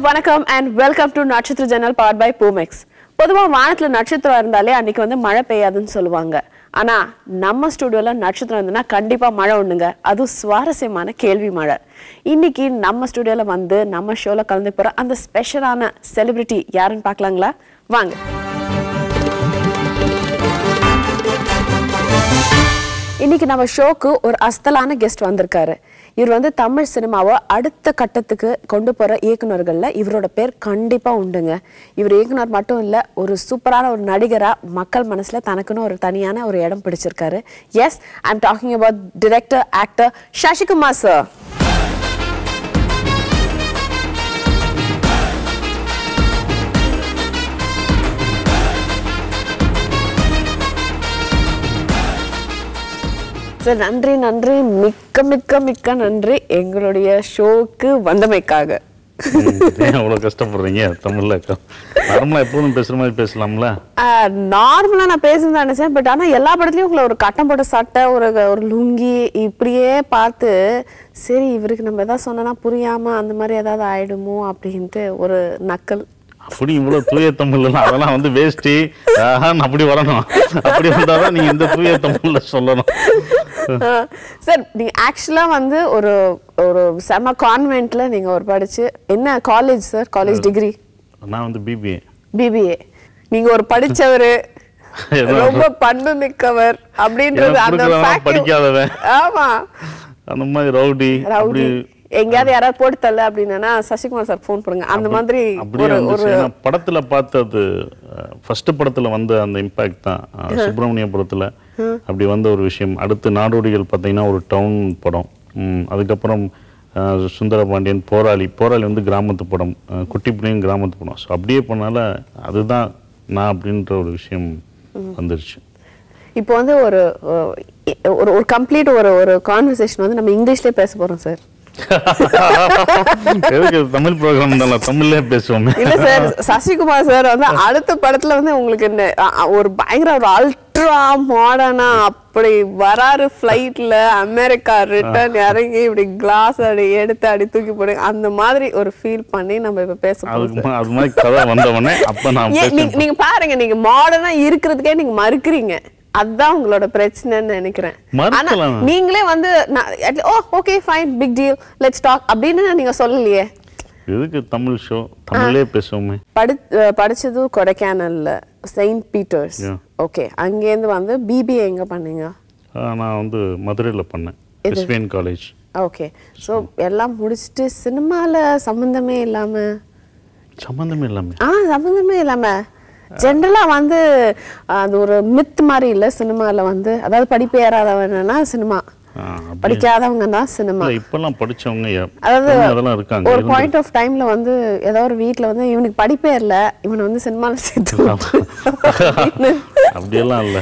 வணக்கம் and welcome to நட்சத்திர ஜன்னல் பவர் பை பூமெக்ஸ் பொதுவா வானத்துல நட்சத்திரம் இருந்தாலே அன்னைக்கு வந்து மழை பெய்யாதுன்னு சொல்லுவாங்க ஆனா நம்ம ஸ்டுடியோல நட்சத்திரம் இருந்ததுன்னா கண்டிப்பா மழை உண்டுங்க அதுவும் சுவாரஸ்யமான கேள்வி மழை இன்னைக்கு நம்ம ஸ்டுடியோல வந்து நம்ம ஷோல கலந்து போற அந்த ஸ்பெஷலான செலிபிரிட்டி யாருன்னு பார்க்கலாங்களா வாங்க இன்னைக்கு நம்ம ஷோக்கு ஒரு அஸ்தலான கெஸ்ட் வந்திருக்காரு இவர் வந்து தமிழ் சினிமாவை அடுத்த கட்டத்துக்கு கொண்டு போற இயக்குனர்கள்ல இவரோட பேர் கண்டிப்பா உண்டுங்க இவர் இயக்குனர் மட்டும் இல்ல ஒரு சூப்பரான ஒரு நடிகரா மக்கள் மனசுல தனக்குன்னு ஒரு தனியான ஒரு இடம் பிடிச்சிருக்காரு yes I am talking about director actor Sasikumar sir sir நன்றி நன்றி மிக்க மிக்க மிக்க நன்றி எங்களுடைய ஷோக்கு வந்தமைக்காக ஏன் அவ்வளோ கஷ்டப்படுறீங்க தமிழ்ல நார்மலாக எப்போதும் பேசுகிற மாதிரி பேசலாம்ல நார்மலா நான் பேசுன்னு நினைச்சேன் பட் ஆனா எல்லா படத்துலயும் உங்களை ஒரு கட்டம் போட்ட சட்டை ஒரு ஒரு லுங்கி இப்படியே பார்த்து சரி இவருக்கு நம்ம எதாவது சொன்னோன்னா புரியாம அந்த மாதிரி ஏதாவது ஆயிடுமோ அப்படின்ட்டு ஒரு நக்கல் அப்படி இவ்வளோ தூய தமிழ்லாம் அதெல்லாம் வந்து வேஷ்டி ஆஹான்னு அப்படி வரணும் அப்படி வந்தால் தான் நீங்கள் இந்த தூய தமிழ்ல சொல்லணும் சார் நீங்க ஆக்சுவலா வந்து ஒரு ஒரு செம கான்வென்ட்ல நீங்க ஒரு படிச்சு என்ன காலேஜ் சார் காலேஜ் டிகிரி நான் வந்து பிபிஏ பிபிஏ நீங்க ஒரு படிச்சவரு ரொம்ப பண்பு மிக்கவர் அப்படின்றது எனக்கு அந்த கொடுக்குறவன் fact- படிக்காதவன். ஆமா அந்த மாதிரி ரவுடி ரவுடி அப்படி எங்கேயாவது யாராவது போட்டு தள்ள அப்படின்னா சசிகுமார் சார் ஃபோன் பண்ணுங்க அந்த மாதிரி அப்படியே ஒரு ஒரு வந்துச்சு ஏன்னா படத்துல பார்த்தது ஃபர்ஸ்ட் படத்துல வந்த அந்த இம்பாக்ட் தான் அஹ், சுப்பிரமணியபுரத்துல அப்படி வந்த ஒரு விஷயம் அடுத்து நாடோடிகள் பார்த்தீங்கன்னா ஒரு டவுன் படம் ம், அதுக்கப்புறம் அஹ், சுந்தரபாண்டியன் போராளி போராளி வந்து கிராமத்து படம் அஹ், குட்டி பிள்ளையும் கிராமத்து படம் ஸோ அப்படியே பண்ணால அதுதான் நான் அப்படின்ற ஒரு விஷயம் வந்துருச்சு இப்போ வந்து ஒரு ஒரு ஒரு கம்ப்ளீட் ஒரு ஒரு கான்வர்சேஷன் வந்து நம்ம இங்கிலீஷ்லயே பேச போறோம் சார் எதுக்கு தமிழ் ப்ரோக்ராம் தானே தமிழ்லேயே பேசுவோமே இல்ல சார் சசிகுமார் சார் வந்து அடுத்த படத்துல வந்து உங்களுக்கு இந்த அ, அ, ஒரு பயங்கர ஒரு அல்ட்ரா மாடர்னா அப்படி வராரு ஃப்ளைட்ல அமெரிக்கா ரிட்டர்ன் இறங்கி இப்படி கிளாஸ் அப்படி எடுத்து அப்படி தூக்கி போடு அந்த மாதிரி ஒரு ஃபீல் பண்ணி நம்ம இப்ப பேச போறோம் அதுக்கு மா- அது மாதிரி கதை வந்தவொடனே அப்போ நான் ஏன் பேசுவேன் நீங்க- நீங்க பாருங்க நீங்க மாடர்னா இருக்கிறதுக்கே நீங்க மறுக்கிறீங்க அதுதான் உங்களோட பிரச்சனைன்னு நினைக்கிறேன் ஆனா மறுக்கலாம். நீங்களே வந்து oh okay fine big deal let's talk அப்படின்னு நீங்க சொல்லலையே எதுக்கு தமிழ் ஷோ தமிழ்லேயே பேசுவோமே படி அஹ் படிச்சது கொடைக்கானல்ல செயின்ட் பீட்டர்ஸ் Yeah. ஓகே அங்கேருந்து வந்து பிபிஏ எங்க பண்ணீங்க ஆ, நான் வந்து மதுரையில் பண்ணேன் எஸ்விஎன் காலேஜ் ஓகே ஸோ எல்லாம் முடிச்சுட்டு சினிமால சம்மந்தமே இல்லாம சம்மந்தமே இல்லாமே ஆ சம்மந்தமே இல்லாம ஜென்ரலா வந்து அஹ், அது ஒரு மித் மாதிரி இல்ல சினிமால வந்து அதாவது படிப்பு ஏறாதவனா சினிமா ஆ, அப்படி படிக்காதவங்க தான் சினிமா இல்ல, இப்பெல்லாம் படிச்சவங்க எ- அதாவது இன்னும் அதெல்லாம் இருக்காங்க ஒரு இருந்து- பாயிண்ட் ஆஃப் டைம்ல வந்து ஏதோ ஒரு வீட்ல வந்து இவனுக்கு படிப்பே இல்ல இவனை வந்து சினிமால சேர்த்து விட்டு அப்படின்னு. அப்படியெல்லாம் இல்லை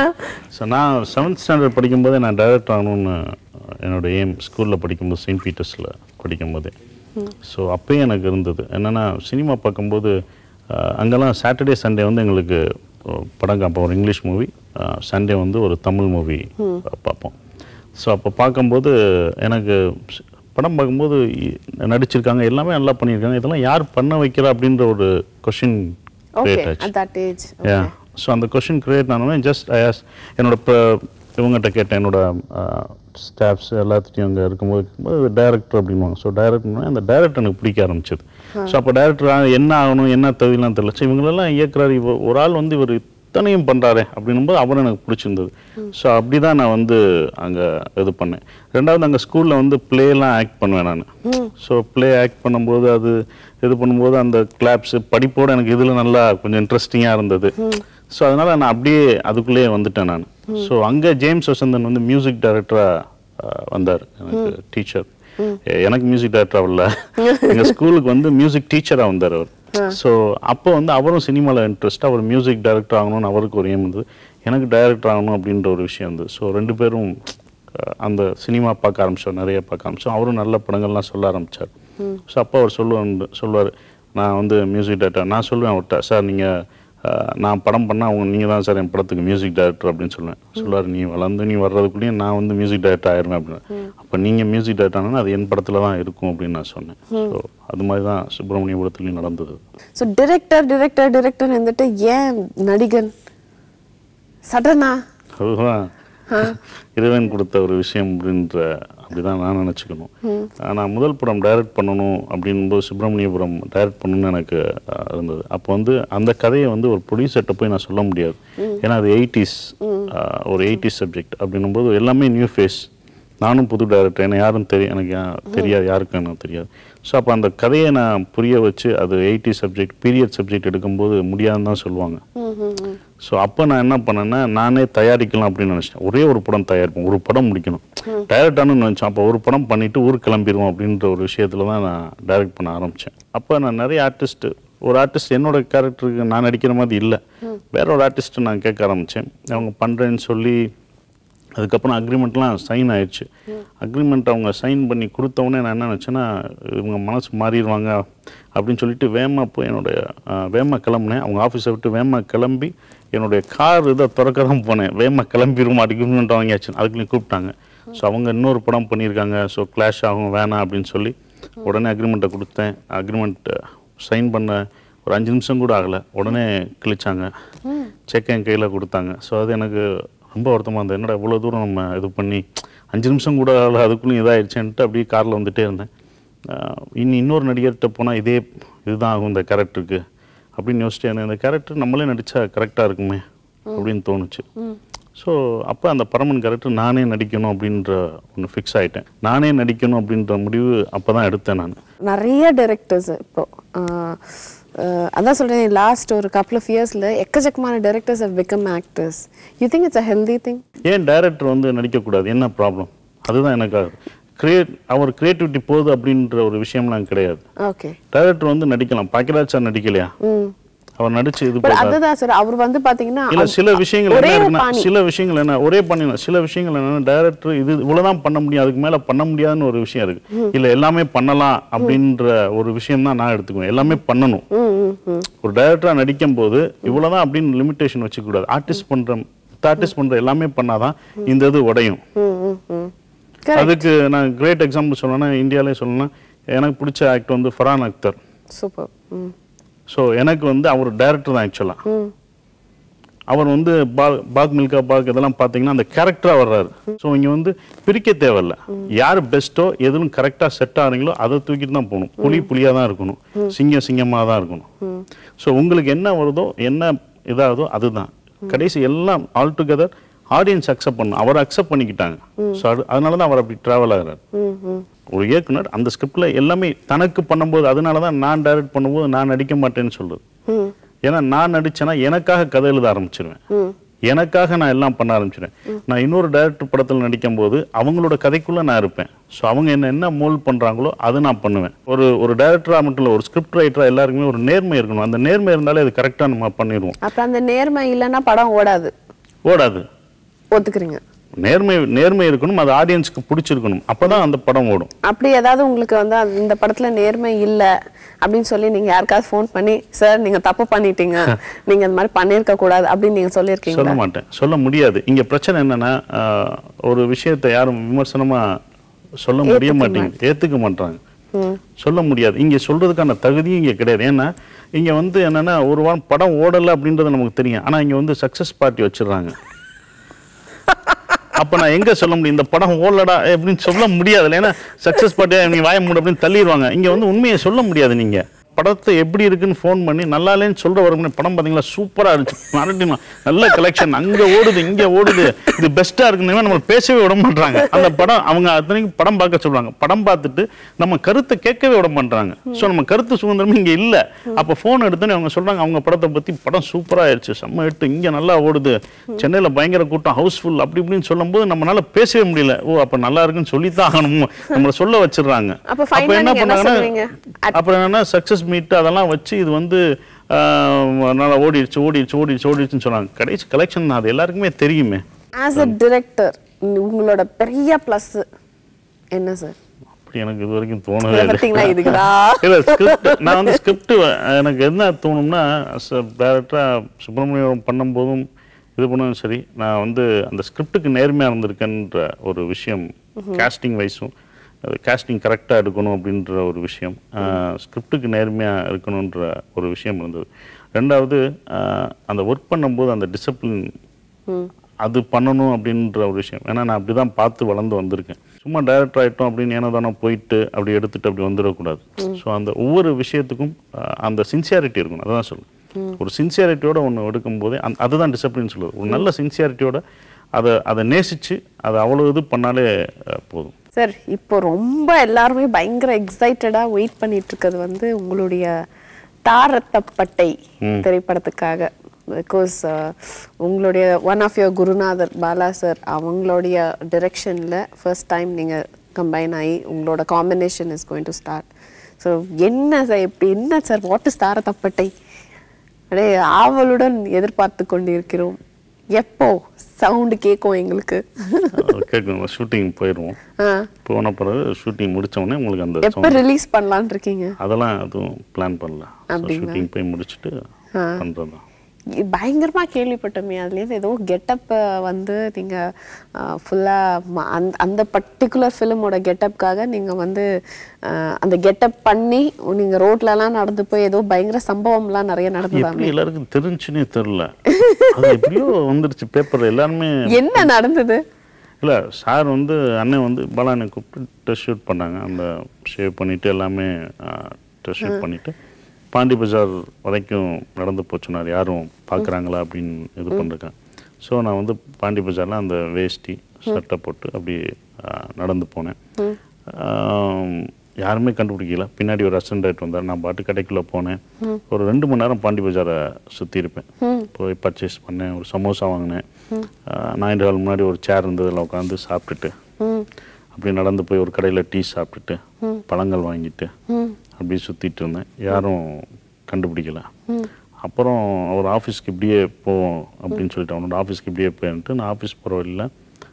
ஸோ நான் செவன்த் ஸ்டாண்டர்ட் படிக்கும்போதே நான் டைரக்டர் ஆகணும்னு என்னோட எய்ம் ஸ்கூலில் படிக்கும்போது செயின்ட் பீட்டர்ஸில் படிக்கும்போதே ஸோ அப்பயும் எனக்கு இருந்தது என்னென்னா சினிமா பார்க்கும்போது அஹ், அங்கெல்லாம் சாட்டர்டே சண்டே வந்து எங்களுக்கு அஹ், படம் காப்போம் ஒரு இங்கிலீஷ் மூவி சண்டே வந்து ஒரு தமிழ் மூவி பார்ப்போம் ஸோ அப்போ பார்க்கும்போது எனக்கு ஸ்- படம் பார்க்கும்போது இ- நடிச்சிருக்காங்க எல்லாமே நல்லா பண்ணியிருக்காங்க இதெல்லாம் யார் பண்ண வைக்கிறா அப்படின்ற ஒரு கொஷின் ஓகே கிரியேட் ஆச்சு at that age yeah so அந்த கொஷின் கிரியேட் ஆனோடனே ஜஸ்ட் ஐ ஆஸ் என்னோட இப்போ இவங்ககிட்ட கேட்டேன் என்னோட ஸ்டாஃப்ஸ் எல்லாத்துட்டையும் அங்கே இருக்கும்போது டைரக்டர் அப்படின்வாங்க ஸோ டைரக்டர்னா அந்த டைரக்டர் எனக்கு பிடிக்க ஆரம்பிச்சது ஸோ அப்போ டைரக்டர் என்ன ஆகணும் என்ன தகுதிலாம் தெரியல ஸோ இவங்களெல்லாம் இயக்குறாரு இவ ஒரு ஆள் வந்து இவர் இத்தனையும் பண்ணுறாரு அப்படின்னும்போது அவரை எனக்கு பிடிச்சிருந்தது ஸோ அப்படி தான் நான் வந்து அங்கே இது பண்ணேன் ரெண்டாவது அங்கே ஸ்கூலில் வந்து ப்ளேலாம் ஆக்ட் பண்ணுவேன் நான் ஸோ ப்ளே ஆக்ட் பண்ணும்போது அது இது பண்ணும்போது அந்த கிளாப்ஸ் படிப்போட எனக்கு இதில் நல்லா கொஞ்சம் இன்ட்ரெஸ்டிங்காக இருந்தது ஸோ அதனால நான் அப்படியே அதுக்குள்ளேயே வந்துட்டேன் நான் ஸோ அங்கே ஜேம்ஸ் வசந்தன் வந்து மியூசிக் டைரக்டராக வந்தார் எனக்கு டீச்சர் எனக்கு மியூசிக் டைரக்டராக வரல எங்கள் ஸ்கூலுக்கு வந்து மியூசிக் டீச்சராக வந்தார் அவர் ஸோ அப்போ வந்து அவரும் சினிமாவில் இன்ட்ரெஸ்ட் அவர் மியூசிக் டைரக்டர் ஆகணும்னு அவருக்கு ஒரு எய்ம் இருந்தது எனக்கு டைரக்டர் ஆகணும் அப்படின்ற ஒரு விஷயம் இருந்தது ஸோ ரெண்டு பேரும் அஹ், அந்த சினிமா பார்க்க ஆரம்பிச்சோம் நிறைய பார்க்க ஆரம்பிச்சோம் அவரும் நல்ல படங்கள்லாம் சொல்ல ஆரம்பிச்சார் ஸோ அப்போ அவர் சொல்லுவார் சொல்லுவார் நான் வந்து மியூசிக் டைரக்டர் நான் சொல்லுவேன் அவர்கிட்ட சார் நீங்கள் ஆஹ், நான் படம் பண்ணால் அவங்க நீங்கள் தான் சார் என் படத்துக்கு மியூசிக் டைரக்டர் அப்படின்னு சொல்லுவேன் சொல்லுவார் நீ வளர்ந்து நீ வர்றதுக்குள்ளேயும் நான் வந்து மியூசிக் டைரக்டர் ஆயிருவேன் அப்படின்னு அப்போ நீங்கள் மியூசிக் டைரக்டர் ஆனால் அது என் படத்தில் தான் இருக்கும் அப்படின்னு நான் சொன்னேன் ஸோ அது மாதிரி தான் சுப்பிரமணியபுரத்துலையும் நடந்தது ஸோ டிரெக்டர் டிரெக்டர் டிரெக்டர் வந்துட்டு ஏன் நடிகன் சடனா அதுதான் இறைவன் கொடுத்த ஒரு விஷயம் அப்படின்ற அப்படிதான் நான் நினச்சிக்கணும் நான் முதல் படம் டைரக்ட் பண்ணணும் அப்படின்போது சுப்பிரமணியபுரம் டைரக்ட் பண்ணணும்னு எனக்கு அஹ், இருந்தது அப்போ வந்து அந்த கதையை வந்து ஒரு ப்ரொடியூசர்கிட்ட போய் நான் சொல்ல முடியாது ஏன்னா அது எயிட்டிஸ் ஒரு எயிட்டிஸ் சப்ஜெக்ட் அப்படின்னும்போது எல்லாமே நியூ ஃபேஸ் நானும் புது டைரக்டர் என்ன யாரும் தெரியும் எனக்கு யா- தெரியாது யாருக்கும் எனக்கு தெரியாது ஸோ அப்போ அந்த கதையை நான் புரிய வச்சு அது எயிட்டி சப்ஜெக்ட் பீரியட் சப்ஜெக்ட் எடுக்கும்போது முடியாதுன்னு தான் சொல்லுவாங்க ஸோ அப்போ நான் என்ன பண்ணேன்னா நானே தயாரிக்கலாம் அப்படின்னு நினச்சேன் ஒரே ஒரு படம் தயாரிப்போம் ஒரு படம் முடிக்கணும் டைரக்டானு நினச்சேன் அப்போ ஒரு படம் பண்ணிட்டு ஊருக்கு கிளம்பிடுவோம் அப்படின்ற ஒரு விஷயத்துல தான் நான் டைரக்ட் பண்ண ஆரம்பித்தேன் அப்போ நான் நிறைய ஆர்டிஸ்ட் ஒரு ஆர்டிஸ்ட் என்னோட கேரக்டருக்கு நான் நடிக்கிற மாதிரி இல்லை வேற ஒரு ஆர்டிஸ்ட்டை நான் கேட்க ஆரம்பித்தேன் அவங்க பண்ணுறேன்னு சொல்லி அதுக்கப்புறம் அக்ரிமெண்ட்லாம் சைன் ஆயிடுச்சு அக்ரிமெண்ட் அவங்க சைன் பண்ணி கொடுத்தவொடனே நான் என்ன நினச்சேன்னா இவங்க மனசு மாறிடுவாங்க அப்படின்னு சொல்லிட்டு வேமா போய் என்னுடைய அஹ், வேமா கிளம்புனேன் அவங்க ஆஃபீஸை விட்டு வேமா கிளம்பி என்னுடைய கார் இதை திறக்க தான் போனேன் வேமா கிளம்பிடுமா அக்ரிமெண்ட் வாங்கியாச்சு அதுக்குள்ளேயும் கூப்பிட்டாங்க ஸோ அவங்க இன்னொரு படம் பண்ணியிருக்காங்க ஸோ கிளாஷ் ஆகும் வேணாம் அப்படின்னு சொல்லி உடனே அக்ரிமெண்ட்டை கொடுத்தேன் அக்ரிமெண்ட் சைன் பண்ண ஒரு அஞ்சு நிமிஷம் கூட ஆகலை உடனே கிழிச்சாங்க செக் என் கையில் கொடுத்தாங்க ஸோ அது எனக்கு ரொம்ப வருத்தமாக இருந்தது என்னடா இவ்வளோ தூரம் நம்ம இது பண்ணி அஞ்சு நிமிஷம் கூட ஆகல அதுக்குள்ளேயும் இதாகிடுச்சேன்ட்டு அப்படியே காரில் வந்துட்டே இருந்தேன் ஆஹ் இனி இன்னொரு நடிகர்கிட்ட போனால் இதே இதுதான் ஆகும் இந்த கேரக்டருக்கு அப்படின்னு யோசிச்சிட்டே இருந்தேன் இந்த கேரக்டர் நம்மளே நடித்தா கரெக்டாக இருக்குமே அப்படின்னு தோணுச்சு ஸோ அப்போ அந்த பரமன் கேரக்டர் நானே நடிக்கணும் அப்படின்ற ஒன்று ஃபிக்ஸ் ஆகிட்டேன் நானே நடிக்கணும் அப்படின்ற முடிவு அப்போ தான் எடுத்தேன் நான் நிறைய டைரக்டர்ஸ் இப்போ ஆஹ், ஆஹ், அதான் சொல்றேன் லாஸ்ட் ஒரு கப்பல் ஆஃப் இயர்ஸ்ல எக்கச்சக்கமான directors have become actors you think it's a healthy thing ஏன் டைரக்டர் வந்து நடிக்கக்கூடாது என்ன ப்ராப்ளம் அதுதான் எனக்கு கிரியேட் அவர் கிரியேட்டிவிட்டி போகுது அப்படின்ற ஒரு விஷயம்லாம் கிடையாது ஓகே டைரக்டர் வந்து நடிக்கலாம் பாக்கியராஜ் சார் நடிக்கலையா ம் அவர் நடிச்சு இது பட் பண்ணாரு. அதுதான் சார் அவர் வந்து பாத்தீங்கன்னா இல்ல அவ- சில விஷயங்கள் ஒரே என்ன ஒரு இருக்குன்னா பாணி சில விஷயங்கள் என்ன ஒரே பண்ணிடலாம் சில விஷயங்கள் என்னன்னா டைரக்டர் இது இவ்வளவுதான் பண்ண முடியும் அதுக்கு மேல பண்ண முடியாதுன்னு ஒரு விஷயம் இருக்கு இல்ல எல்லாமே பண்ணலாம் அப்படின்ற ஒரு விஷயம் தான் நான் எடுத்துக்குவேன் எல்லாமே பண்ணணும் ம் ம் ம் ஒரு டைரக்டரா நடிக்கும் போது இவ்வளவுதான் அப்படின்னு லிமிட்டேஷன் வச்சுக்க கூடாது ஆர்டிஸ்ட் பண்ற ஆர்டிஸ்ட் பண்ற எல்லாமே பண்ணாதான் இந்த இது உடையும் ம் ம் ம் Correct. அதுக்கு நான் கிரேட் எக்ஸாம்பிள் சொல்லணும்னா இந்தியாவிலே சொல்லணும்னா எனக்கு பிடிச்ச ஆக்டர் வந்து Farhan Akhtar super hmm so எனக்கு வந்து அவர் டைரக்டர் தான் ஆக்சுவலாக ம் அவர் வந்து பாக் பாக் மில்கா பாக் இதெல்லாம் பார்த்தீங்கன்னா அந்த கேரக்டராக வர்றாரு ஸோ இங்கே வந்து பிரிக்க தேவையில்ல யார் பெஸ்ட்டோ எதுவும் கரெக்டாக செட் ஆகிறீங்களோ அதை தூக்கிட்டு தான் போகணும் புலி புலியாக தான் இருக்கணும் சிங்கம் சிங்கமாக தான் இருக்கணும் ஸோ உங்களுக்கு என்ன வருதோ என்ன இதாகுதோ அதுதான் கடைசி எல்லாம் ஆல் டுகெதர் ஆடியன்ஸ் அக்செப்ட் பண்ணணும் அவர் அக்செப்ட் பண்ணிக்கிட்டாங்க ஸோ அது அதனால தான் அவர் அப்படி ட்ராவல் ஆகுறாரு ம் ம் ஒரு இயக்குனர் அந்த ஸ்கிரிப்ட்ல எல்லாமே தனக்கு பண்ணும்போது அதனால தான் நான் டைரக்ட் பண்ணும்போது நான் நடிக்க மாட்டேன்னு சொல்றது ம் ஏன்னா நான் நடிச்சேன்னா எனக்காக கதை எழுத ஆரம்பிச்சிருவேன் ம் எனக்காக நான் எல்லாம் பண்ண ஆரம்பிச்சிடுவேன் நான் இன்னொரு டைரக்டர் படத்தில் நடிக்கும் போது அவங்களோட கதைக்குள்ள நான் இருப்பேன் ஸோ அவங்க என்ன என்ன மோல்ட் பண்றாங்களோ அதை நான் பண்ணுவேன் ஒரு ஒரு டைரக்டரா மட்டும் இல்லை ஒரு ஸ்கிரிப்ட் ரைட்டரா எல்லாருக்குமே ஒரு நேர்மை இருக்கணும் அந்த நேர்மை இருந்தாலே அது கரெக்டாக நம்ம பண்ணிடுவோம் அப்புறம் அந்த நேர்மை இல்லைன்னா படம் ஓடாது ஓடாது ஒத்துக்கிறீங்க நேர்மை நேர்மை இருக்கணும் அது ஆடியன்ஸ்க்கு பிடிச்சிருக்கணும் அப்பதான் அந்த படம் ஓடும் அப்படி ஏதாவது உங்களுக்கு வந்து அந்த- இந்த படத்துல நேர்மை இல்ல அப்படின்னு சொல்லி நீங்க யாருக்காவது ஃபோன் பண்ணி சார் நீங்க தப்பு பண்ணிட்டீங்க நீங்க இந்த மாதிரி பண்ணிருக்க கூடாது அப்படின்னு நீங்க சொல்லியிருக்கீங்களா சொல்ல மாட்டேன் சொல்ல முடியாது இங்க பிரச்சனை என்னன்னா ஆஹ், ஒரு விஷயத்தை யாரும் விமர்சனமா சொல்ல முடிய மாட்டேங்குது ஏத்துக்க மாட்டாங்க ம் சொல்ல முடியாது இங்க சொல்றதுக்கான தகுதியும் இங்க கிடையாது ஏன்னா இங்க வந்து என்னன்னா ஒரு வாரம் படம் ஓடல அப்படின்றது நமக்கு தெரியும் ஆனா இங்க வந்து சக்சஸ் பார்ட்டி வச்சிடுறாங்க அப்ப நான் எங்க சொல்ல முடியும் இந்த படம் ஓடலடா அப்படின்னு சொல்ல முடியாது ஏன்னா சக்சஸ் பார்ட்டியா நீ வாய மூடு அப்படின்னு தள்ளிடுவாங்க இங்க வந்து உண்மையை சொல்ல முடியாது நீங்க படத்தை எப்படி இருக்குன்னு ஃபோன் பண்ணி நல்லா இல்லைன்னு சொல்ற வரும் படம் பாத்தீங்களா சூப்பரா இருந்துச்சு மறுபடியும் நல்ல கலெக்ஷன் அங்க ஓடுது இங்க ஓடுது இது பெஸ்டா இருக்குன்னு நம்ம பேசவே விட மாட்டாங்க அந்த படம் அவங்க அத்தனைக்கு படம் பார்க்க சொல்றாங்க படம் பார்த்துட்டு நம்ம கருத்தை கேட்கவே விட மாட்டாங்க சோ நம்ம கருத்து சுதந்திரம் இங்க இல்ல அப்ப போன் எடுத்தோன்னே அவங்க சொல்றாங்க அவங்க படத்தை பத்தி படம் சூப்பரா ஆயிடுச்சு செம்ம எட்டு இங்க நல்லா ஓடுது சென்னையில பயங்கர கூட்டம் ஹவுஸ்ஃபுல் அப்படி இப்படின்னு சொல்லும்போது நம்மளால பேசவே முடியல ஓ அப்ப நல்லா இருக்குன்னு சொல்லித்தான் ஆகணும் நம்மள சொல்ல வச்சிடுறாங்க அப்ப final ஆ நீங்க என்ன சொல்லுவீங்க? அப்புறம் என்ன சக்சஸ் மீட் அதெல்லாம் வச்சு இது வந்து ஆஹ், நல்லா ஓடிடுச்சு ஓடிடுச்சு ஓடிடுச்சு ஓடிடுச்சுன்னு சொன்னாங்க கடைசி கலெக்ஷன் தான் அது எல்லாருக்குமே தெரியுமே ஆஸ் அ டிரெக்டர் உங்களோட பெரிய ப்ளஸ் என்ன சார் அப்படி எனக்கு இது வரைக்கும் தோணவே இல்லை பார்த்தீங்களா இதுக்குதான் இல்லை ஸ்கிரிப்ட் நான் வந்து ஸ்கிரிப்ட் எனக்கு என்ன தோணும்னா டேரக்டராக சுப்பிரமணியம் பண்ணும்போதும் இது பண்ணதும் சரி நான் வந்து அந்த ஸ்கிரிப்டுக்கு நேர்மையாக இருந்திருக்கேன்ற ஒரு விஷயம் காஸ்டிங் வைஸும் காஸ்டிங் கரெக்டாக எடுக்கணும் அப்படின்ற ஒரு விஷயம் ஸ்கிரிப்டுக்கு நேர்மையாக இருக்கணுன்ற ஒரு விஷயம் இருந்தது ரெண்டாவது ஆஹ், அந்த ஒர்க் பண்ணும்போது அந்த டிசிப்ளின் அது பண்ணணும் அப்படின்ற ஒரு விஷயம் ஏன்னா நான் அப்படி தான் பார்த்து வளர்ந்து வந்திருக்கேன் சும்மா டைரக்டர் ஆகிட்டோம் அப்படின்னு ஏனோ தானோ போயிட்டு அப்படி எடுத்துட்டு அப்படி வந்துடக்கூடாது ஸோ அந்த ஒவ்வொரு விஷயத்துக்கும் ஆஹ், அந்த சின்சியாரிட்டி இருக்கணும் அதான் சொல்லுவேன் ஒரு சின்சியாரிட்டியோட ஒன்று எடுக்கும்போதே அந் அதுதான் டிசிப்ளின் சொல்லுது ஒரு நல்ல சின்சியாரிட்டியோட அதை அதை நேசித்து அதை அவ்வளோ இது பண்ணாலே ஆஹ், போதும் சார் இப்போ ரொம்ப எல்லாருமே பயங்கர எக்ஸைட்டடா வெயிட் பண்ணிட்டு இருக்கிறது வந்து உங்களுடைய தாரத்தப்பட்டை திரைப்படத்துக்காக பிகாஸ் உங்களுடைய ஒன் ஆஃப் யுவர் குருநாதர் பாலா சார் அவங்களுடைய டிரெக்ஷனில் ஃபர்ஸ்ட் டைம் நீங்கள் கம்பைன் ஆகி உங்களோட combination is going to start so என்ன சார் எப்படி என்ன சார் வாட் இஸ் தாரத்தப்பட்டை அப்படியே ஆவலுடன் எதிர்பார்த்து கொண்டிருக்கிறோம் எப்போ சவுண்டு கேட்கும் எங்களுக்கு கேட்கணும் ஷூட்டிங் போயிடுவோம் ஆ போன பிறகு ஷூட்டிங் முடிச்ச உடனே உங்களுக்கு அந்த எப்போ ரிலீஸ் பண்ணலான்னு இருக்கீங்க அதெல்லாம் எதுவும் பிளான் பண்ணல அப்படிங்களா? ஷூட்டிங் போய் முடிச்சுட்டு பண்ணுறது தான் இ- பயங்கரமா கேள்விப்பட்டோமே அதுலேருந்து ஏதோ கெட்டப்பை வந்து நீங்க ஃபுல்லாக அந்த அந்த பர்டிகுலர் ஃபிலிமோட கெட்டப்காக நீங்க வந்து அஹ், அந்த கெட்டப் பண்ணி நீங்க ரோட்லலாம் நடந்து போய் ஏதோ பயங்கர சம்பவம்லாம் நிறைய நடந்ததாமே எப்படி எல்லாருக்கும் தெரிஞ்சுன்னே தெரில அது எப்படியோ வந்துருச்சு பேப்பர் எல்லாருமே என்ன நடந்தது இல்லை சார் வந்து அண்ணன் வந்து பாலானை கூப்பிட்டு டெஸ்ட் ஷூட் பண்ணாங்க அந்த ஷேவ் பண்ணிவிட்டு எல்லாமே டெஸ்ட் ஷூட் பண்ணிவிட்டு பாண்டி பஜார் வரைக்கும் நடந்து போச்சுனார் யாரும் பார்க்குறாங்களா அப்படின்னு இது பண்ணிருக்கேன் ஸோ நான் வந்து பாண்டி பஜாரில் அந்த வேஷ்டி சட்டை போட்டு அப்படி ஆ, நடந்து போனேன் ஆம், யாருமே கண்டுபிடிக்கல பின்னாடி ஒரு அசண்டேட் வந்தார் நான் பாட்டு கடைக்குள்ளே போனேன் ஒரு ரெண்டு மணி நேரம் பாண்டி பஜாரை சுற்றி இருப்பேன் போய் பர்ச்சேஸ் பண்ணேன் ஒரு சமோசா வாங்கினேன் நாயிண்டு கால் முன்னாடி ஒரு சேர் இருந்தது அதில் உட்காந்து சாப்பிட்டுட்டு அப்படி நடந்து போய் ஒரு கடையில் டீ சாப்பிட்டுட்டு பழங்கள் வாங்கிட்டு அப்படி சுற்றிட்டு இருந்தேன் யாரும் கண்டுபிடிக்கல அப்புறம் அவர் ஆஃபீஸ்க்கு இப்படியே போவோம் அப்படின்னு சொல்லிட்டு அவனோட ஆஃபீஸ்க்கு இப்படியே போயின்ட்டு நான் ஆஃபீஸ் போகிற வழியில்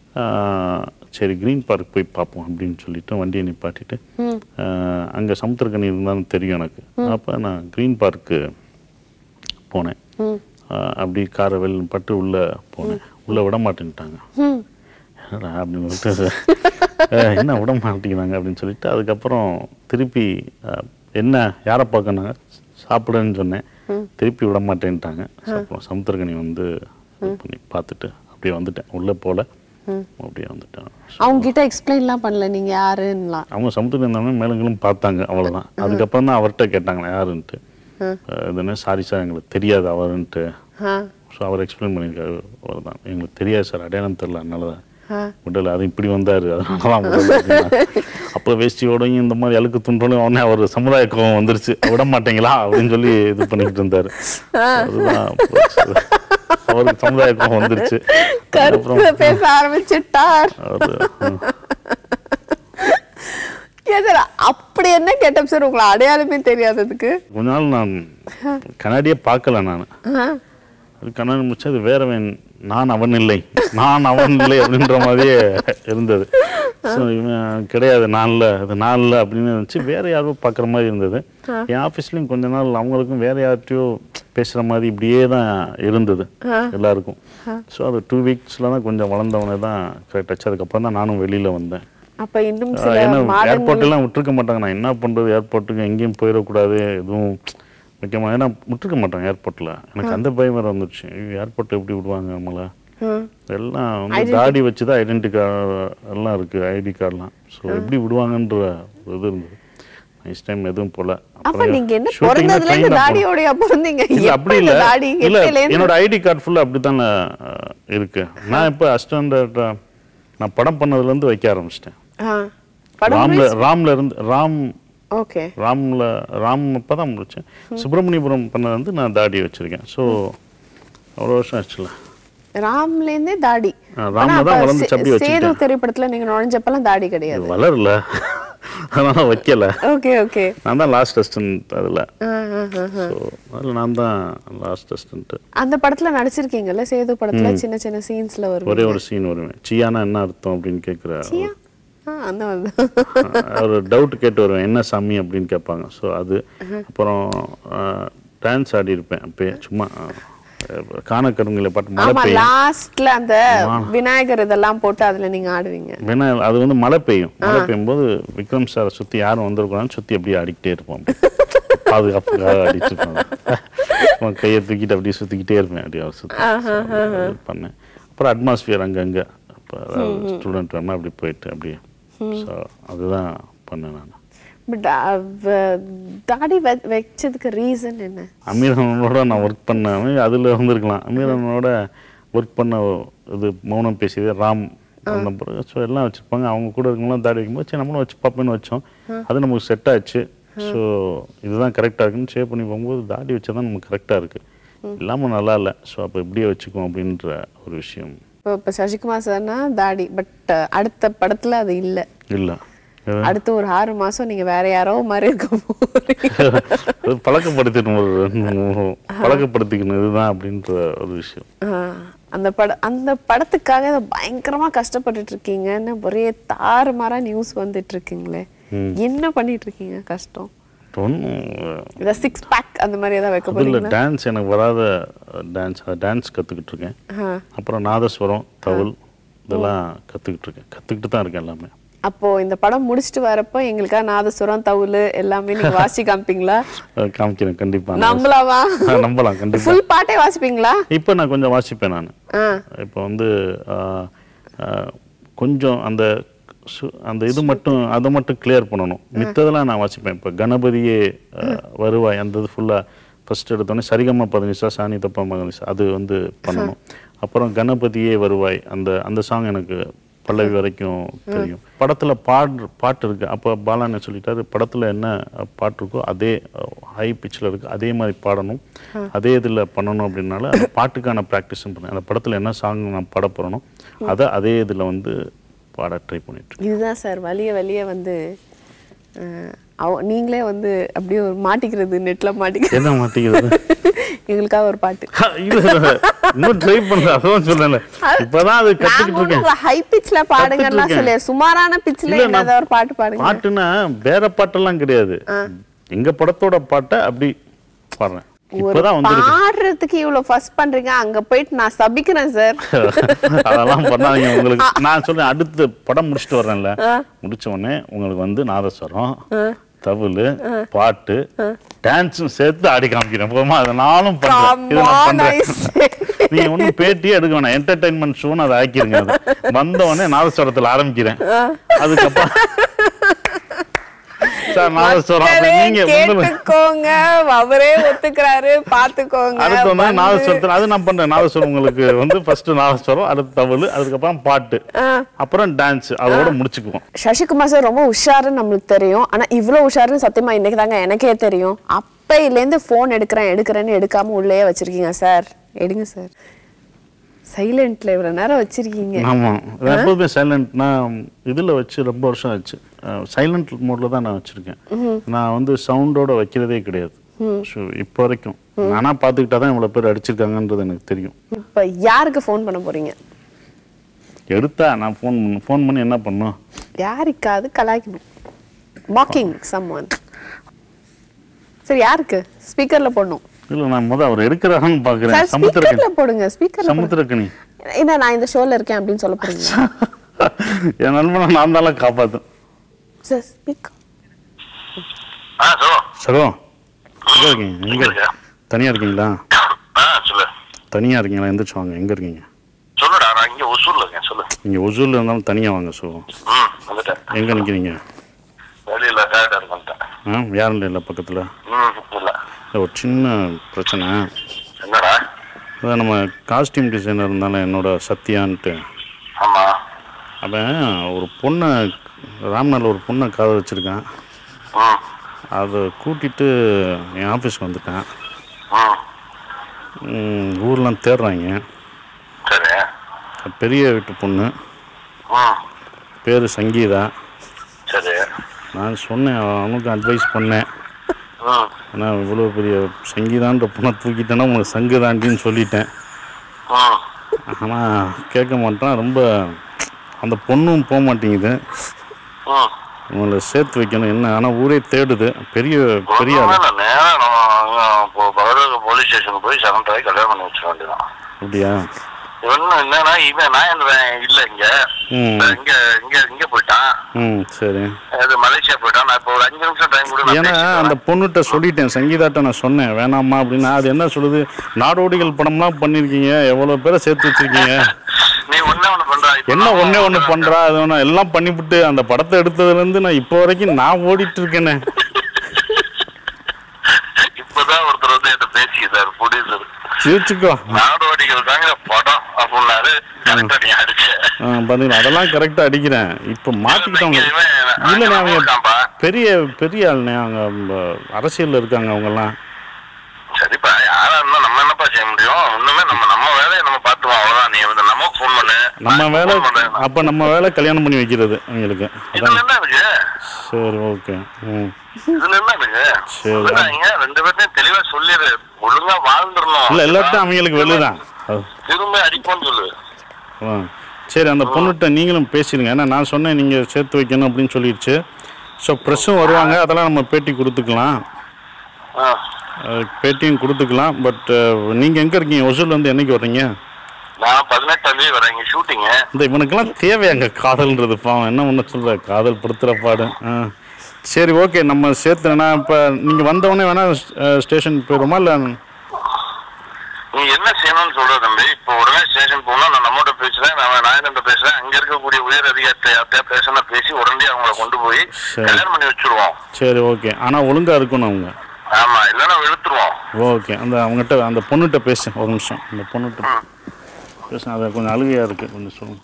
சரி க்ரீன் பார்க் போய் பார்ப்போம் அப்படின்னு சொல்லிட்டு வண்டியை நிப்பாட்டிட்டு அங்கே சமுத்திரக்கனி இருந்தாலும் தெரியும் எனக்கு அப்போ நான் க்ரீன் பார்க்கு போனேன் ஆஹ் அப்படி காரை வெளில பட்டு உள்ளே போனேன் உள்ளே விட மாட்டேன்ட்டாங்க என்னடா அப்படின்னு சொல்லிட்டு அஹ் என்ன விட மாட்டேங்கிறாங்க அப்படின்னு சொல்லிட்டு அதுக்கப்புறம் திருப்பி அஹ், என்ன யாரை பார்க்கணுங்க சாப்பிடுன்னு சொன்னேன் திருப்பி விட மாட்டேன்ட்டாங்க அப்புறம் சமுத்திரகனி வந்து இது பண்ணி பார்த்துட்டு அப்படியே வந்துட்டேன் உள்ளே போல அப்படியே வந்துட்டேன் அவங்க கிட்ட எக்ஸ்பிளைன்லாம் பண்ணல நீங்க யாருன்னலாம் அவங்க சமுத்திரம் இருந்தாலும் மேலங்களும் பார்த்தாங்க அவ்வளோதான் அதுக்கப்புறம் தான் அவர்கிட்ட கேட்டாங்களே யாருன்ட்டு அஹ், இது என்ன சாரி சார் எங்களுக்கு தெரியாது அவருன்ட்டு ஆ ஸோ அவர் எக்ஸ்பிளைன் பண்ணியிருக்காரு அவர் தான் எங்களுக்கு தெரியாது சார் அடையாளம் தெரில அதனால தான் ஆ விடல அது இப்படி வந்தாரு அதனால தான் விடல அப்படின்னா. அப்போ வேஷ்டியோடையும் இந்த மாதிரி அழுக்கு துண்டோடையும் உடனே அவர் சமுதாய கோவம் வந்துருச்சு விட மாட்டீங்களா அப்படின்னு சொல்லி இது பண்ணிக்கிட்டு இருந்தாரு அதுதான் போச்சு. அவருக்கு சமுதாய கோவம் வந்துருச்சு அதுக்கப்புறம் கருத்து பேச ஆரம்பிச்சுட்டார் அவரு ம், ஏன் சார் அப்படி என்ன கெட்டப் சார் உங்களை அடையாளமே தெரியாததுக்கு கொஞ்ச நாள் நான் கண்ணாடியே பார்க்கல நான் ஆ, அது கண்ணாடி முடிச்சு அது வேறவன் நான் அவன் இல்லை நான் அவன் இல்லை அப்படின்ற மாதிரியே இருந்தது ஸோ இவன் கிடையாது நான் இல்லை அது நான் இல்லை அப்படின்னு இருந்துச்சு வேற யாரோ பார்க்குற மாதிரி இருந்தது என் ஆஃபீஸ்லேயும் கொஞ்ச நாள் அவங்களுக்கும் வேற யார்கிட்டயோ பேசுகிற மாதிரி இப்படியே தான் இருந்தது எல்லாருக்கும் ஸோ அது டூ வீக்ஸில் தான் கொஞ்சம் வளர்ந்தவனே தான் கரெக்டாச்சு அதுக்கப்புறம் தான் நானும் வெளியில் வந்தேன் அப்ப இன்னும் ஆஹ் சில ஏன்னா மாதங்கள் ஏர்போர்ட் எல்லாம் விட்டுருக்க மாட்டாங்க நான் என்ன பண்றது ஏர்போர்ட்டுக்கு எங்கேயும் போயிடக்கூடாது எதுவும் முக்கியமாக ஏன்னா விட்டுருக்க மாட்டாங்க ஏர்போர்ட்ல எனக்கு அந்த பயம் வேற வந்துருச்சு ஏர்போர்ட் எப்படி விடுவாங்க நம்மள ம். எல்லாம் வந்து தாடி வச்சு தான் ஐடென்டி கார்டு எல்லாம் இருக்கு ஐடி கார்டெலாம் ஸோ எப்படி விடுவாங்கன்ற ஒரு இது இருந்தது நெக்ஸ்ட் டைம் எதுவும் போல அப்ப நீங்க என்ன shooting ல பிறந்ததுல train இருந்து தான் போனோம். தாடியோடய பிறந்தீங்க இல்ல எப்ப அப்படி இந்த இல்ல தாடி இல்ல எப்பையில இருந்து? என்னோட ஐடி கார்டு ஃபுல்லா அப்படித்தானே அஹ், இருக்கு நான் இப்போ அசிஸ்டன்ட் நான் படம் பண்ணதுல இருந்து வைக்க ஆரம்பிச்சிட்டேன் ஆ, படம் ராம்ல ராம்ல இருந்து ராம் ஓகே ராம்ல ராம் அப்போ தான் முடித்தேன் சுப்பிரமணியபுரம் பண்ணது வந்து நான் தாடி வச்சிருக்கேன் ஸோ அவ்வளோ வருஷம் ஆச்சுல ராம்ல இருந்தே தாடி ஆ, ராம்ல ஆனா தான் அப்ப வளர்ந்து சே- சப்பி சேது வச்சுக்கிட்டேன். திரைப்படத்துல நீங்க நுழைஞ்சப்பெல்லாம் தாடி கிடையாது இது வளரல அதனால வைக்கல ஓகே ஓகே நான் தான் லாஸ்ட் அசிஸ்டன்ட் அதில் ஸோ அதில் நான் தான் லாஸ்ட் அசிஸ்டன்ட் அந்த படத்துல நடிச்சிருக்கீங்கல்ல சேது படத்துல சின்ன சின்ன சீன்ஸ்ல வரும் ஒரே ஒரு சீன் வருவேன் சியானா என்ன அர்த்தம் அப்படின்னு கேட்குற சியா? ஆ, அந்த மாதிரி தான். ஒரு டவுட் கேட்டு வருவேன் என்ன சாமி அப்படின்னு கேட்பாங்க ஸோ அது அப்புறம் டான்ஸ் ஆடி இருப்பேன் அப்பயே சும்மா காணக்கருங்களை பாட்டு மழை ஆமா பெய்யும் லாஸ்ட்ல அந்த விநாயகர் இதெல்லாம் போட்டு அதுல நீங்க ஆடுவீங்க வேணா அது வந்து மழை பெய்யும் மழை பெய்யும்போது விக்ரம் சாரை சுற்றி யாரும் வந்துருக்கூடாதுன்னு சுற்றி அப்படியே ஆடிக்கிட்டே இருப்போம் அப்படி. பாதுகாப்புக்காக ஆடிட்டு இருப்பாங்க அவன் கையை தூக்கிட்டு அப்படியே சுற்றிக்கிட்டே இருப்பேன் அப்படியே அவர் சுற்றி பண்ணேன் அப்புறம் அட்மாஸ்பியர் அங்கங்கே இப்போ ஸ்டூடெண்ட் வேணா அப்படி போயிட்டு அப்படியே ஸோ அதுதான் பண்ணேன் நான் பட் தாடி வெ- வச்சதுக்கு ரீசன் என்ன அமீரனோட நான் ஒர்க் பண்ணேன் அதில் வந்திருக்கலாம் அமீரனோட ஒர்க் பண்ண இது மௌனம் பேசியது ராம் அந்த பிறகு ஸோ எல்லாம் வச்சுருப்பாங்க அவங்க கூட இருக்கவங்களாம் தாடி வைக்கும்போது சரி நம்மளும் வச்சு பார்ப்பேன்னு வச்சோம் அது நமக்கு செட் ஆச்சு ஸோ இதுதான் கரெக்டாக இருக்குன்னு ஷேப் பண்ணி போகும்போது தாடி வச்சா தான் நமக்கு கரெக்டாக இருக்குது இல்லாமல் நல்லா இல்லை ஸோ அப்போ இப்படியே வச்சுக்குவோம் அப்படின்ற ஒரு விஷயம் இப்போ இப்போ சசிகுமார் சார்னா தாடி பட் அடுத்த படத்துல அது இல்ல இல்லை அடுத்த ஒரு ஆறு மாசம் நீங்க வேற யாரோ மாதிரி இருக்க போறீங்க அது பழக்கப்படுத்திக்கணும் ஒரு ரெண்டு மூணு பழக்கப்படுத்திக்கணும் இதுதான் அப்படின்ற ஒரு விஷயம் ஆ, அந்த பட அந்த படத்துக்காக பயங்கரமா கஷ்டப்பட்டுட்டு இருக்கீங்கன்னு ஒரே தாறுமாறா நியூஸ் வந்துட்டு இருக்கீங்களே என்ன பண்ணிட்டு இருக்கீங்க கஷ்டம் ஒன்றும் இதை சிக்ஸ் பேக் அந்த மாதிரி ஏதாவது வைக்க அதில் போறீங்களா டான்ஸ் எனக்கு வராத டான்ஸ் டான்ஸ் கற்றுக்கிட்டு இருக்கேன் ஆ. அப்புறம் நாதஸ்வரம் தவில் இதெல்லாம் கற்றுக்கிட்டு இருக்கேன் கற்றுக்கிட்டு தான் இருக்கேன் எல்லாமே அப்போ இந்த படம் முடிச்சிட்டு வரப்போ எங்களுக்காக நாதசுரம் தவுல் எல்லாமே நீங்க வாசி காமிப்பீங்களா அஹ் காமிக்கிறேன் கண்டிப்பாக நம்பலாமா நம்பலாம் கண்டிப்பாக ஃபுல் பாட்டே வாசிப்பீங்களா இப்போ நான் கொஞ்சம் வாசிப்பேன் நான் ஆ இப்போ வந்து ஆஹ், ஆஹ், கொஞ்சம் அந்த சு- அந்த இது மட்டும் அதை மட்டும் கிளியர் பண்ணணும் மித்ததெல்லாம் நான் வாசிப்பேன் இப்போ கணபதியே ஆஹ், வருவாய் அந்த இது ஃபுல்லாக ஃபர்ஸ்ட் எடுத்தோடனே சரிகமா பதினிசா சாணி தப்பா மகனிசா அது வந்து பண்ணணும் அப்புறம் கணபதியே வருவாய் அந்த அந்த சாங் எனக்கு பல்லவி வரைக்கும் தெரியும் படத்துல பாடு பாட்டு இருக்கு அப்போ பாலா என்ன சொல்லிட்டாரு படத்துல என்ன பாட்டு இருக்கோ அதே ஹை பிச்சில் இருக்கு அதே மாதிரி பாடணும் அதே இதுல பண்ணணும் அப்படின்னால அந்த பாட்டுக்கான ப்ராக்டிஸும் பண்ணேன் அந்த படத்துல என்ன சாங் நான் பாட போறேனோ அதை அதே இதுல வந்து பாட ட்ரை பண்ணிட்டு இருக்கேன். இதுதான் சார் வலிய வலிய வந்து அஹ், அவ- நீங்களே வந்து அப்படியே ஒரு மாட்டிக்கிறது நெட்ல மாட்டிக்கிறது என்ன மாட்டேங்குது எங்களுக்காக ஒரு பாட்டு இல்ல இல்ல, இன்னும் ட்ரை பண்ணல அதான் சொல்லல இப்பதான் அது கத்துக்கிட்டு இருக்கேன் ஹை பிச்ல பாடுங்கன்னா கத்துட்டு சொல்லு சுமாரான பிச்ல இல்ல, நான் ஏதாவது ஒரு பாட்டு பாடுங்க பாட்டுன்னா வேற பாட்டெல்லாம் கிடையாது எங்க படத்தோட பாட்டை அப்படி பாடுறேன் ஒரு இப்பதான் வந்துருக்கு பாடுறதுக்கு இவ்வளவு ஃபர்ஸ்ட் பண்றீங்க அங்க போயிட்டு நான் சபிக்கிறேன் சார் அதெல்லாம் பண்ணாதீங்க உங்களுக்கு நான் சொல்றேன் அடுத்து படம் முடிச்சுட்டு வர்றேன்ல முடிச்ச உடனே உங்களுக்கு வந்து நாதஸ்வரம் தவுல் பாட்டு டான்ஸும் சேர்த்து ஆடி காமிக்கிறேன் போமா அதை நானும் பண்றேன் இதை நான் Come on, I பண்றேன் say. நீங்க ஒன்றும் பேட்டியே எடுக்க வேணாம் என்டர்டைன்மெண்ட் ஷோன்னு அதை ஆக்கிருங்க அது வந்த உடனே நாதஸ்வரத்தில் ஆரம்பிக்கிறேன் அதுக்கப்புறம் சார் நாதஸ்வரம் அப்ப மக்களே, நீங்க உங்களுக்கு கேட்டுக்கோங்க அவரே ஒத்துக்கிறாரு பாத்துக்கோங்க அடுத்து வந்து வந்து- நாதஸ்வரத்தில் அது நான் பண்றேன் நாதஸ்வரம் உங்களுக்கு வந்து ஃபர்ஸ்ட் நாதஸ்வரம் அடுத்து தவள் அதுக்கப்புறம் பாட்டு அப்புறம் டான்ஸ் அதோட முடிச்சுக்குவோம் சசிகுமார் சார் ரொம்ப உஷாருன்னு நம்மளுக்கு தெரியும் ஆனா இவ்வளவு உஷாருன்னு சத்தியமா இன்னைக்கு தாங்க எனக்கே தெரியும் அப்பையிலேருந்து ஃபோன் எடுக்கிறேன் எடுக்கிறேன்னு எடுக்காம உள்ளே வச்சிருக்கீங்க சார் எடுங்க சார் சைலண்ட்ல இவ்வளவு நேரம் வச்சிருக்கீங்க ஆமா நான் எப்போதுமே சைலண்ட் நான் இதுல வச்சு ரொம்ப வருஷம் ஆச்சு சைலண்ட் மோட்ல தான் நான் வச்சிருக்கேன் நான் வந்து சவுண்டோட வைக்கிறதே கிடையாது ஸோ இப்போ வரைக்கும் நானா பார்த்துக்கிட்டா தான் இவ்வளோ பேர் அடிச்சிருக்காங்கன்றது எனக்கு தெரியும் இப்ப யாருக்கு ஃபோன் பண்ண போறீங்க எடுத்தா நான் ஃபோன் ஃபோன் பண்ணி என்ன பண்ணும் யாருக்காவது கலாய்க்கணும் மாக்கிங் சம்ஒன் சரி யாருக்கு ஸ்பீக்கர்ல போடணும் இல்லை நான் முத அவர் எடுக்கிறாங்கன்னு சார் பார்க்குறேன் ஸ்பீக்கர்ல சமுத்திரக்கனி போடுங்க ஸ்பீக்கர்ல சமுத்திரக்கனி என்ன நான் இந்த ஷோல இருக்கேன் அப்படின்னு சொல்ல போறீங்க என் நண்பனை நான் தான் காப்பாற்றும் சார் ஸ்பீக்கர் ஆ சொல்லு சரோ எங்க இருக்கீங்க எங்க இருக்க? தனியா இருக்கீங்களா ஆ சொல்லு தனியா இருக்கீங்களா எந்திரிச்சு வாங்க எங்க இருக்கீங்க சொல்லுடா நான் இங்க ஒசூர்ல இருக்கேன் சொல்லு நீங்க ஒசூர்ல இருந்தாலும் தனியா வாங்க சோ ம் வந்துட்டேன் எங்க நிக்கிறீங்க வெளியில டேரக்டா இருக்கு வந்துட்டேன் ஆ யாரும் இல்லை இல்லை பக்கத்துல ம் இல்ல இல்ல, ஒரு சின்ன பிரச்சனை என்னடா அதான் நம்ம காஸ்டியூம் டிசைனர் இருந்தாலும் என்னோட சத்யான்ட்டு ஆமா அவன் ஒரு பொண்ணை ராம்நாள் ஒரு பொண்ணை காதலிச்சிருக்கான் ம் அதை கூட்டிட்டு என் ஆஃபீஸ்க்கு வந்துட்டேன் ம் ம், ஊர்லாம் தேடுறாங்க சரி பெரிய வீட்டு பொண்ணு ம் பேர் சங்கீதா சரி நான் சொன்னேன் அவனுக்கு அட்வைஸ் பண்ணேன் ம் ஆனால் இவ்வளோ பெரிய சங்கீதான்ற பொண்ணை தூக்கிட்டேன்னா உனக்கு சங்குதாண்டின்னு சொல்லிட்டேன் ம் ஆனால் கேட்க மாட்டான் ரொம்ப அந்த பொண்ணும் போக மாட்டேங்குது ம் உங்களை சேர்த்து வைக்கணும் என்ன ஆனால் ஊரே தேடுது பெரிய பெரிய ஆள் ஒண்ணுமே இல்ல, நேரா நம்ம அங்க இப்போ பகவத போலீஸ் ஸ்டேஷன் போய் சரண்டர் ஆகி கல்யாணம் பண்ணி வச்சிட வேண்டியதான் அப்படியா ஒன்னும் என்னன்னா இவன் நாயந்திரன் இல்ல இங்க ம் இங்க இங்க இங்க போயிட்டான் ம் சரி இது மலேசியா போயிட்டான் நான் இப்போ ஒரு அஞ்சு நிமிஷம் டைம் கூட நான் ஏன்னா பேசிட்டு அந்த வரேன். பொண்ணுகிட்ட சொல்லிட்டேன் சங்கீதாட்ட நான் சொன்னேன் வேணாம்மா அப்படின்னா அது என்ன சொல்லுது நாடோடிகள் படம்லாம் பண்ணியிருக்கீங்க எவ்வளோ பேரை சேர்த்து வச்சிருக்கீங்க நீ ஒண்ணே ஒண்ணு பண்றா இப்ப என்ன நான் ஒண்ணே ஒன்று பண்றா அது ஒன்று எல்லாம் பண்ணிவிட்டு அந்த படத்தை எடுத்ததுலேருந்து நான் இப்போ வரைக்கும் நான் ஓடிட்டு இருக்கேனே இப்பதான் ஒருத்தர் வந்து என்கிட்ட பேசிக்கிறாரு ப்ரொடியூசர் சிரிச்சுக்கோ நாடோடிகள் தாங்க படம் அப்படின்னாரு கரெக்டா நீ அடிச்ச ஆ, பாத்தீங்களா அதெல்லாம் கரெக்டாக அடிக்கிறேன் இப்போ மாற்றிக்கிட்டவங்க இல்லைண்ணே அவங்க இருக்காம்பா பெரிய பெரிய ஆளுண்ணே அவங்க அரசியலில் இருக்காங்க அவங்கெல்லாம் சரிப்பா யாரா இருந்தா நம்ம என்னப்பா செய்ய முடியும் ஒண்ணுமே நம்ம நம்ம வேலையை நம்ம பாத்துவோம் அவ்வளவுதான் நீ வந்து நமக்கு ஃபோன் பண்ணு நம்ம நான் வேலை phone பண்றேன். அப்போ நம்ம வேலை கல்யாணம் பண்ணி வைக்கிறது அவங்களுக்கு இதுல அதான் என்ன இருக்கு சரி ஓகே ம் இதுல என்ன இருக்கு சரி. சொல்லுறாங்க ரெண்டு பேர்த்தையும் தெளிவா சொல்லிடு ஒழுங்கா வாழ்ந்துடணும் இல்லை எல்லாத்தையும் அவங்களுக்கு வெளிதான் அது திரும்ப அடிப்போம்னு சொல்லு ஆ சரி அந்த பொண்ணுகிட்ட நீங்களும் பேசிடுங்க ஏன்னா நான் சொன்னேன் நீங்கள் சேர்த்து வைக்கணும் அப்படின்னு சொல்லிடுச்சு ஸோ ப்ரெஸ்ஸும் வருவாங்க அதெல்லாம் நம்ம பேட்டி கொடுத்துக்கலாம் ஆ. அஹ், பேட்டியும் கொடுத்துக்கலாம் பட் நீங்கள் எங்கே இருக்கீங்க ஒசூர்லேருந்து என்னைக்கு வர்றீங்க நான் பதினெட்டாம் தேதி வரேன் இங்க ஷூட்டிங்கு இந்த இவனுக்கெல்லாம் தேவையாங்க காதல்ன்றது பாவம் என்ன ஒன்று சொல்கிற காதல் படுத்துகிற பாடு ஆ சரி ஓகே நம்ம சேர்த்துனா இப்போ நீங்கள் வந்தவொடனே வேணால் ஸ்டேஷன் போயிடுவோமா இல்லை நீ என்ன செய்யணும்னு சொல்ற தம்பி இப்போ உடனே ஸ்டேஷன் போனா நான் நம்மகிட்ட பேசுறேன் நான் நாயகன்ட்ட பேசுறேன் அங்க இருக்கக்கூடிய உயர் அதிகாரத்தை யார்கிட்டயா பேசணும் பேசி உடனே அவங்கள கொண்டு போய் சரி. கல்யாணம் பண்ணி வச்சிருவோம் சரி ஓகே ஆனால் ஒழுங்காக இருக்கணும் அவங்க ஆமா இல்லைன்னா வெளுத்துருவோம் ஓகே அந்த அவங்ககிட்ட அந்த பொண்ணுகிட்ட பேசு ஒரு நிமிஷம் அந்த பொண்ணுகிட்ட பேச அது கொஞ்சம் அழுகையாக இருக்குது கொஞ்சம் சொல்லுங்க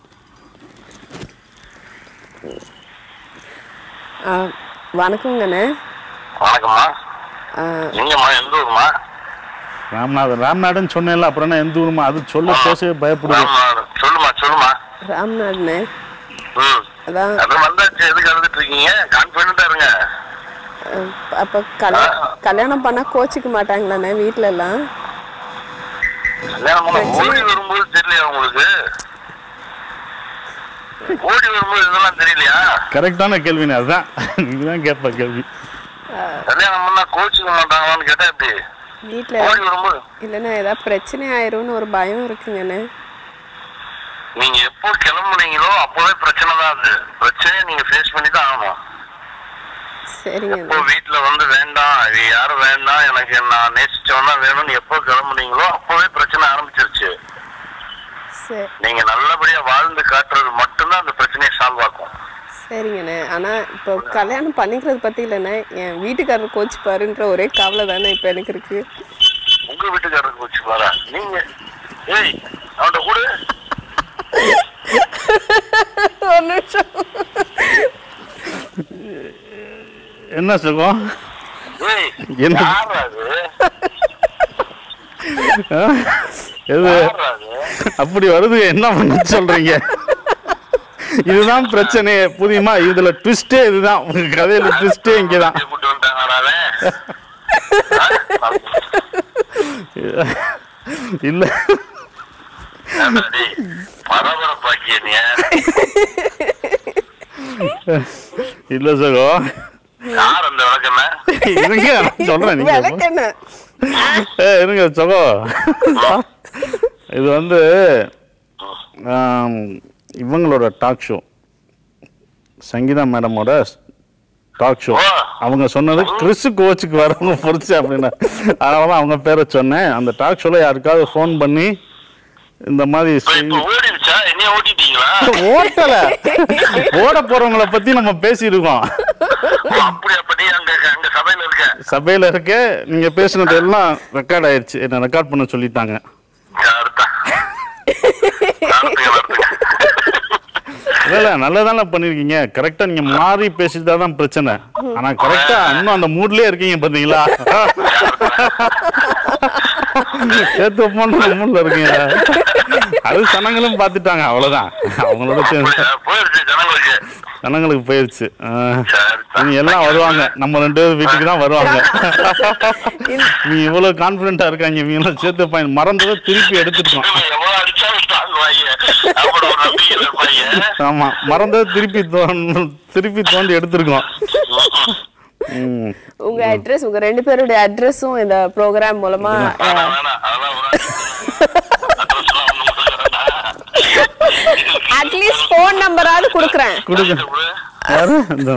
ஆ, வணக்கங்கண்ணே வணக்கம்மா ஆ, எங்கம்மா எந்த ஊருமா ராம்நாதன் ராம்நாடுன்னு சொன்னேன்ல அப்புறம் என்ன எந்த ஊருமா அது சொல்ல பேசவே பயப்படுது ஆமா, சொல்லுமா சொல்லுமா ராம்நாடுண்ணே ம் அதான் அது வந்தாச்சு எதுக்கு அழுதுட்டு இருக்கீங்க கான்பிடண்டா இருங்க ஆ, அப்ப கல்யா கல்யாணம் பண்ணா கோச்சிக்க மாட்டாங்களாண்ணே வீட்ல எல்லாம் கல்யாணம் பண்ண ஓடி வரும்போது தெரியலையா உங்களுக்கு ஓடி வரும்போது இதெல்லாம் தெரியலையா கரெக்டான கேள்வினே அதுதான் நீங்கள் தான் கேட்ப கேள்வி கல்யாணம் பண்ணா கோச்சுக்க மாட்டாங்களான்னு கேட்டா எப்படி வீட்ல ஓடி வரும்போது இல்லைண்ணே ஏதாவது பிரச்சனை ஆயிரும்னு ஒரு பயம் இருக்குங்கண்ணே நீங்க எப்போ கிளம்புனீங்களோ அப்போவே பிரச்சனை தான் அது பிரச்சனையை நீங்க ஃபேஸ் பண்ணி தான் ஆகணும் இப்போ சரிங்கண்ணே வீட்டுல வந்து வேண்டாம் இது யாரும் வேண்டாம் எனக்கு நான் நேசிச்சவன் தான் வேணும்னு எப்போ கிளம்புனீங்களோ அப்போவே பிரச்சனை ஆரம்பிச்சிருச்சு சரி நீங்க நல்லபடியா வாழ்ந்து காட்டுறது மட்டும்தான் அந்த பிரச்சனையை சால்வ் ஆக்கும் சரிங்கண்ணே ஆனா இப்போ கல்யாணம் பண்ணிக்கிறது பத்தி இல்லைண்ணே என் வீட்டுக்காரர் கோச்சிப்பாருன்ற ஒரே கவலை தானே இப்போ எனக்கு இருக்கு உங்க வீட்டுக்காரருக்கு வச்சு பாரா நீங்க ஏய் அவன்கிட்ட கூட ஒரு நிமிஷம் என்ன சுகம் ஏய் என்ன? யாரா அது ஆ? எது யாரா அது அப்படி வருது என்ன பண்ண சொல்றீங்க இதுதான் பிரச்சனையே புரியுமா இதுல ட்விஸ்டே இதுதான் உங்க கதையில ட்விஸ்டே இங்கதான் இங்க கூட்டு வந்துட்டாங்கடா அவன். ஆ? இல்ல ஏன்டா டேய், பரபரப்பாக்கிய நீ இல்ல சகோ யார் அந்த விளக்கண்ண இருங்க நான் சொல்றேன் நீங்க விளக்கண்ணே ஏ இருங்க சகோ இது வந்து ஆம், இவங்களோட டாக் ஷோ சங்கீதா மேடமோட டாக் ஷோ ஓ. அவங்க சொன்னது கிறிஸ் கோச்சுக்கு வரவங்க பொறிச்சு அப்படின்னா அதனால தான் அவங்க பேரை சொன்னேன் அந்த டாக் ஷோல யாருக்காவது ஃபோன் பண்ணி இந்த மாதிரி இப்ப இப்ப செஞ்சு- ஓடிடுச்சா என்னைய ஓட்டிட்டீங்களா ஓட்டல ஓட போறவங்கள பத்தி நம்ம பேசியிருக்கோம் ஓ, அப்படியா அப்ப நீ அங்க அங்க சபையில இருக்க சபையில இருக்க நீங்க பேசுனது எல்லாம் ரெக்கார்ட் ஆயிருச்சு என்ன ரெக்கார்ட் பண்ண சொல்லிட்டாங்க அடுத்தா நடத்துங்க நடத்துங்க இல்ல இல்ல நல்லதானே பண்ணிருக்கீங்க கரெக்டா நீங்க மாறி பேசிட்டா தான் பிரச்சனை ஆனா கரெக்டா இன்னும் அந்த மூட்லயே இருக்கீங்க பாத்தீங்களா சேர்த்து போன்ற மூட்ல இருக்கீங்க அது சனங்களும் பாத்துட்டாங்க அவ்வளவுதான் அவங்களோட சேர்ந்து அப்படியா? போயிருச்சு ஜனங்களுக்கு சனங்களுக்கு போயிருச்சு ஆ. சரி இவங்க எல்லாம் வருவாங்க நம்ம ரெண்டு பேரும் வீட்டுக்கு தான் வருவாங்க நீ இவ்வளவு கான்பிடண்டா இருக்காங்க இவங்க எல்லாம் சேர்த்து பையன் மறந்ததை திருப்பி எடுத்துட்டோம் எவ்வளவு அடிச்சாலும் தாங்குவாங்க அப்படி ஒரு நம்பிக்கை இருப்பாங்க ஆமா மறந்ததை திருப்பி தோண்டி திருப்பி தோண்டி எடுத்திருக்கோம் ம் உங்க அட்ரஸ் உங்க ரெண்டு பேருடைய அட்ரஸும் இந்த ப்ரோக்ராம் மூலமா வேணாம் வேணாம் அதெல்லாம் ஒரு address எல்லாம் ஒண்ணும் கொடுக்க வேண்டாம். அட்லீஸ்ட் ஃபோன் நம்பராவது கொடுக்குறேன் கொடுங்க யாரு இந்த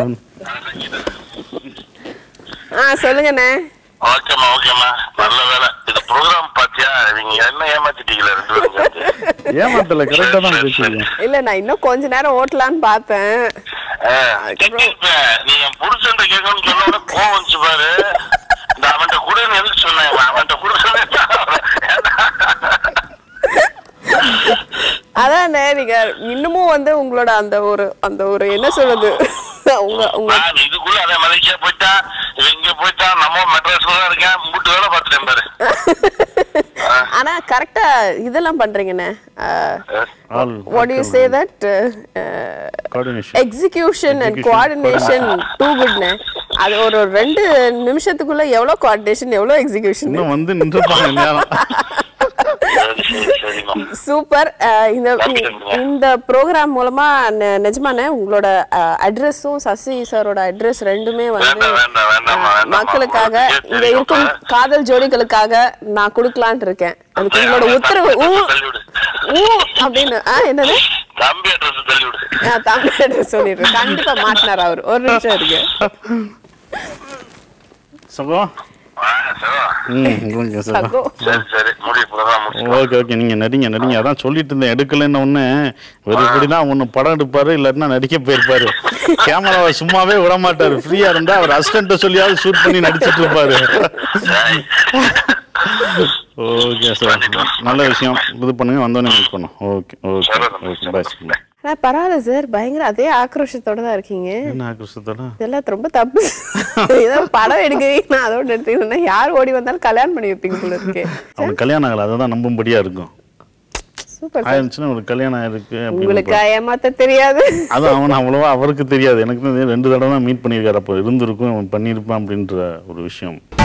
ஆ சொல்லுங்கண்ணே ஓகேம்மா ஓகேம்மா நல்ல வேலை இது ப்ரோக்ராம் பாத்தியா நீங்க என்ன ஏமாத்திட்டீங்களா ரெண்டு பேரும் சேர்ந்து? ஏமாத்தல கரெக்டா தான் பேசுறீங்க இல்ல நான் இன்னும் கொஞ்ச நேரம் ஓட்டலான்னு பார்த்தேன் ஆ, கேட்கிறேன். நீ என் புருஷன் கேட்கணும்னு சொன்ன உடனே கோவம் வந்துச்சு பாரு இந்த அவன்கிட்ட கொடுன்னு எதுக்கு சொன்னேன் அவன்கிட்ட கொடுக்கணும் அதானே நீங்க இன்னமும் வந்து உங்களோட அந்த ஒரு அந்த ஒரு என்ன சொல்றது உங்க உங்க நான் இதுக்குள்ள அதே மலேசியா போயிட்டா இவன் இங்க போயிட்டா நம்ம மெட்ராஸ்ல தான் இருக்கேன் மூட்டு வேலை பார்த்துட்டேன் பாரு ஆனா கரெக்டா இதெல்லாம் பண்றீங்கண்ணே all what you say that coordination execution and Execution, coordination too குட்னே அது ஒரு ஒரு ரெண்டு நிமிஷத்துக்குள்ள எவ்வளவு கோஆர்டினேஷன் எவ்வளவு எக்ஸிகியூஷன் இன்னும் வந்து நின்றுப்பாங்க நேரம் சரி சரி சரிம்மா சூப்பர் இந்த இந்த ப்ரோக்ராம் மூலமா நெ- நிஜமானே உங்களோட அட்ரஸும் சசி சாரோட அட்ரஸ் ரெண்டுமே வந்து வேண்டாம், வேண்டாம், வேண்டாம்மா, அஹ், வேண்டாம்மா. மக்களுக்காக உங்களுக்கே இங்க தெரியும் இருக்கும் இப்ப. காதல் ஜோடிகளுக்காக நான் கொடுக்கலான்ட்டு இருக்கேன் அதுக்கு உங்களோட உத்தரவு ஊ தள்ளிவிடு ஊ அப்படின்னு ஆ என்னது தம்பி அட்ரஸ் தள்ளிவிடு நான் தமிழ் அட்ரஸ் சொல்லிடுறேன் கண்டிப்பா மாட்டினார் அவர் ஒரு நிமிஷம் இருக்கு சகோ ஆ, சரி. ம் ஓகே சகோ சகோ சரி சரி முடிவு ப்ரோக்ராம் முடிச்சு ஓகே ஓகே நீங்க நடிங்க நடிங்க அதான் சொல்லிட்டு இருந்தேன் எடுக்கலைன்னு ஒண்ணு ஒரு இப்படிதான் ஒண்ணு படம் எடுப்பாரு இல்லாட்டினா நடிக்க போயிருப்பாரு கேமராவை சும்மாவே விட மாட்டாரு ஃப்ரீயா இருந்தா அவர் அசிஸ்டன்ட்ட சொல்லியாவது ஷூட் பண்ணி நடிச்சிட்டு இருப்பாரு ஓகே சார் நல்ல விஷயம் இது பண்ணுங்க வந்தோடனே மீட் பண்ணோம் okay okay okay bye bye ஆனா பரவாயில்ல சார் பயங்கர அதே ஆக்ரோஷத்தோட தான் இருக்கீங்க என்ன ஆக்ரோஷத்தோட இதெல்லாம் ரொம்ப தப்பு ஏதோ படம் எடுக்கிறீங்கன்னா அதோட எடுத்தீங்கன்னா யார் ஓடி வந்தாலும் கல்யாணம் பண்ணி வைப்பீங்க போல இருக்கு அவனுக்கு கல்யாணம் ஆகல அதை தான் நம்பும்படியா இருக்கும் சூப்பர் சார் ஆயிருச்சுன்னா ஒரு கல்யாணம் ஆயிருக்கு அப்படின்னு உங்களுக்கு ஏமாத்த தெரியாது அது அவன் அவ்வளவா அவருக்கு தெரியாது எனக்கு தான் ரெண்டு தடவை தான் மீட் பண்ணியிருக்காரு அப்போ இருந்திருக்கும் அவன் பண்ணியிருப்பான் அப்படின்ற ஒரு விஷயம்